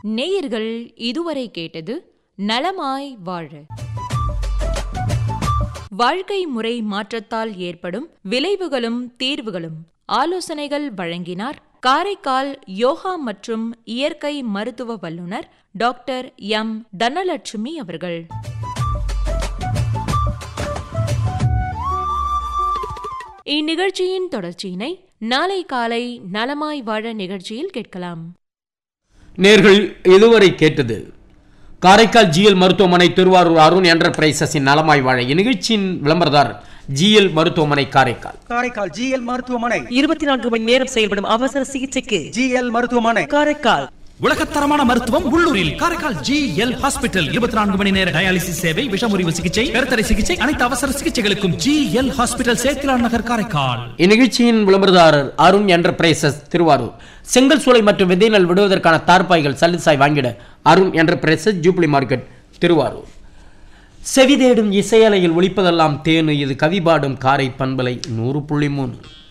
நேயர்கள் இதுவரை கேட்டது நலமாய் வாழ வாழ்க்கை முறை மாற்றத்தால் ஏற்படும் விளைவுகளும் தீர்வுகளும் ஆலோசனைகள் வழங்கினார் காரைக்கால் யோகா மற்றும் இயற்கை மருத்துவ வல்லுநர் டாக்டர் எம் தனலட்சுமி அவர்கள் இந்நிகழ்ச்சியின் தொடர்ச்சியினை நாளை காலை நலமாய் வாழ நிகழ்ச்சியில் கேட்கலாம் நேர்கள் இதுவரை கேட்டது காரைக்கால் ஜிஎல் மருத்துவமனை திருவாரூர் அருண் என்டர்பிரைசஸின் நலமாய் வாழ இந்நிகழ்ச்சியின் விளம்பரதார் ஜிஎல் மருத்துவமனை காரைக்கால் காரைக்கால் ஜிஎல் மருத்துவமனை இருபத்தி நான்கு மணி நேரம் செயல்படும் அவசர சிகிச்சைக்கு ஜிஎல் மருத்துவமனை காரைக்கால் உலகத்தரமான மருத்துவம் உள்ளூரில் காரைக்கால் ஜி எல் ஹாஸ்பிட்டல் இருபத்தி நான்கு மணி நேர டயாலிசிஸ் சேவை விஷமுறிவு சிகிச்சை கருத்தடை சிகிச்சை அனைத்து அவசர சிகிச்சைகளுக்கும் ஜி எல் ஹாஸ்பிட்டல் சேத்திலான் நகர் காரைக்கால் இந்நிகழ்ச்சியின் விளம்பரதாரர் அருண் என்டர்பிரைசஸ் திருவாரூர் செங்கல் சூளை மற்றும் விதைநெல் விடுவதற்கான தார்பாய்கள் சல்லிசாய் வாங்கிட Arun enterprises jubilee market Tiruvarur செவிதேடும் இசையலையில் ஒலிப்பதெல்லாம் தேனு இது கவிபாடும் காரை பண்பலை நூறு புள்ளி மூணு